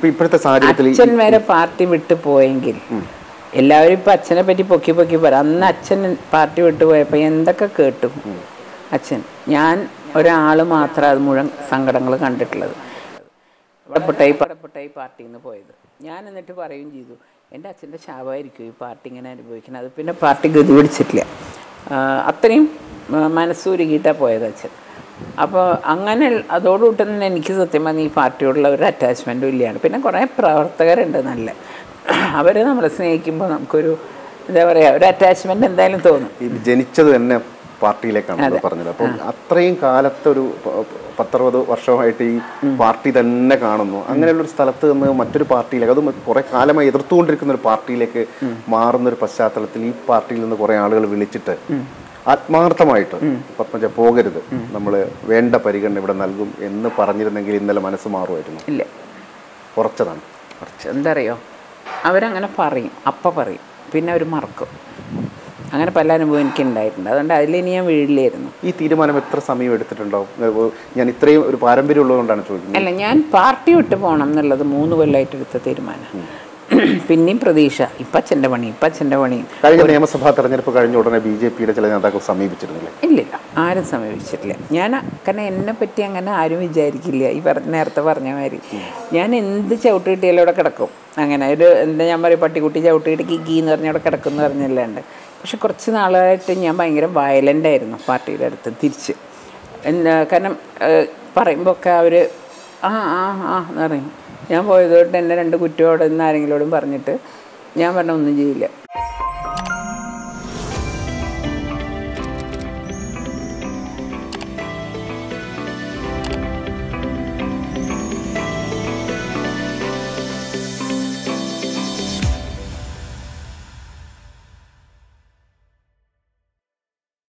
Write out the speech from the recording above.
ഇപ്പൊ ഇപ്പോഴത്തെ സാഹചര്യത്തിൽ ഈ- അച്ഛൻ വരെ പാർട്ടി വിട്ടു പോയെങ്കിൽ എല്ലാവരും ഇപ്പൊ അച്ഛനെ പറ്റി പൊക്കി പൊക്കി പറ അന്ന് അച്ഛൻ പാർട്ടി വിട്ടു പോയപ്പോ എന്തൊക്കെ കേട്ടു അച്ഛൻ ഞാൻ ഒരാള് മാത്രം അത് മുഴുവൻ സങ്കടങ്ങൾ കണ്ടിട്ടുള്ളത് ഇടപെട്ടായി ഇടപെട്ടായി പാർട്ടിയിൽ നിന്ന് പോയത് ഞാൻ എന്നിട്ട് പറയുകയും ചെയ്തു എൻ്റെ അച്ഛൻ്റെ ശാപമായിരിക്കും ഈ പാർട്ടി ഇങ്ങനെ അനുഭവിക്കുന്നത് അത് പിന്നെ പാർട്ടി ഗതി പിടിച്ചിട്ടില്ല ആ, അത്രയും ആ, മനസ്സുരുകിയിട്ടാണ് പോയത് അച്ഛൻ അപ്പോൾ അങ്ങനെ അതോടുകൂടി തന്നെ എനിക്ക് സത്യം പറഞ്ഞാൽ ഈ പാർട്ടിയോടുള്ള ഒരു അറ്റാച്ച്മെൻറ്റും ഇല്ലയാണ് പിന്നെ കുറേ പ്രവർത്തകരുണ്ട് നല്ല അവർ നമ്മളെ സ്നേഹിക്കുമ്പോൾ നമുക്കൊരു എന്താ പറയുക ഒരു അറ്റാച്ച്മെൻറ്റ് എന്തായാലും തോന്നും ഈ ജനിച്ചത് തന്നെ പാർട്ടിയിലേക്കാണ് പറഞ്ഞത് അപ്പം അത്രയും കാലത്തെ ഒരു പ- പത്തറുപത് വർഷമായിട്ട് ഈ പാർട്ടി തന്നെ കാണുന്നു അങ്ങനെയുള്ള ഒരു സ്ഥലത്ത് നിന്ന് മറ്റൊരു പാർട്ടിയിലേക്ക് അതും കുറെ കാലമായി എതിർത്തുകൊണ്ടിരിക്കുന്ന ഒരു പാർട്ടിയിലേക്ക് മാറുന്ന ഒരു പശ്ചാത്തലത്തിൽ ഈ പാർട്ടിയിൽ നിന്ന് കുറെ ആളുകൾ വിളിച്ചിട്ട് ആത്മാർത്ഥമായിട്ട് പത്മജ പോകരുത് നമ്മൾ വേണ്ട പരിഗണന ഇവിടെ നൽകും എന്ന് പറഞ്ഞിരുന്നെങ്കിൽ ഇന്നലെ മനസ്സ് മാറുമായിരുന്നു ഇല്ല കുറച്ചതാണ് കുറച്ച് എന്താ അറിയോ അവരങ്ങനെ പറയും അപ്പം പറയും പിന്നെ അവർ മറക്കും അങ്ങനെ പല അനുഭവം എനിക്ക് ഉണ്ടായിട്ടുണ്ട് അതുകൊണ്ട് അതിലിനി ഞാൻ വീഴില്ലായിരുന്നു ഈ തീരുമാനം എത്ര സമയം എടുത്തിട്ടുണ്ടാവും ഏഹ് ഞാൻ ഇത്രയും ഒരു പാരമ്പര്യം ഉള്ളതുകൊണ്ടാണ് ചോദിക്കുന്നത് അല്ല ഞാൻ പാർട്ടി വിട്ട് പോകണം എന്നുള്ളത് മൂന്ന് കൊല്ലമായിട്ട് എടുത്ത തീരുമാനം പിന്നെയും പ്രതീക്ഷ ഇപ്പം അച്ഛൻ്റെ പണി ഇപ്പം അച്ഛൻ്റെ പണി കഴിഞ്ഞ നിയമസഭാ തെരഞ്ഞെടുപ്പ് കഴിഞ്ഞ ഉടനെ ബി ജെ പിയുടെ ചില നേതാക്കൾ സമീപിച്ചിരുന്നില്ലേ ഇല്ലില്ല ആരും സമീപിച്ചിട്ടില്ല ഞാൻ കാരണം എന്നെ പറ്റി അങ്ങനെ ആരും വിചാരിക്കില്ല ഈ പറഞ്ഞ നേരത്തെ പറഞ്ഞ മാതിരി ഞാൻ എന്ത് ചവിട്ട് കിട്ടിയാലും അവിടെ കിടക്കും അങ്ങനെ ഒരു എന്താ ഞാൻ പറയും പട്ടിക്കുട്ടി ചവിട്ട് കിട്ടി കിക്കി എന്ന് പറഞ്ഞ അവിടെ കിടക്കും എന്ന് പറഞ്ഞല്ലാണ്ട് പക്ഷെ കുറച്ച് നാളായിട്ട് ഞാൻ ഭയങ്കര വയലൻ്റ് ആയിരുന്നു പാർട്ടിയുടെ അടുത്ത് തിരിച്ച് എന്താ കാരണം പറയുമ്പോൾ ഒക്കെ അവർ ആ ആ ആ എന്ന് പറയും ഞാൻ പോയതുകൊണ്ട് എന്നെ രണ്ട് കുറ്റം അവിടെ നിന്ന് ആരെങ്കിലോടും പറഞ്ഞിട്ട് ഞാൻ പറഞ്ഞ ഒന്നും ചെയ്യില്ല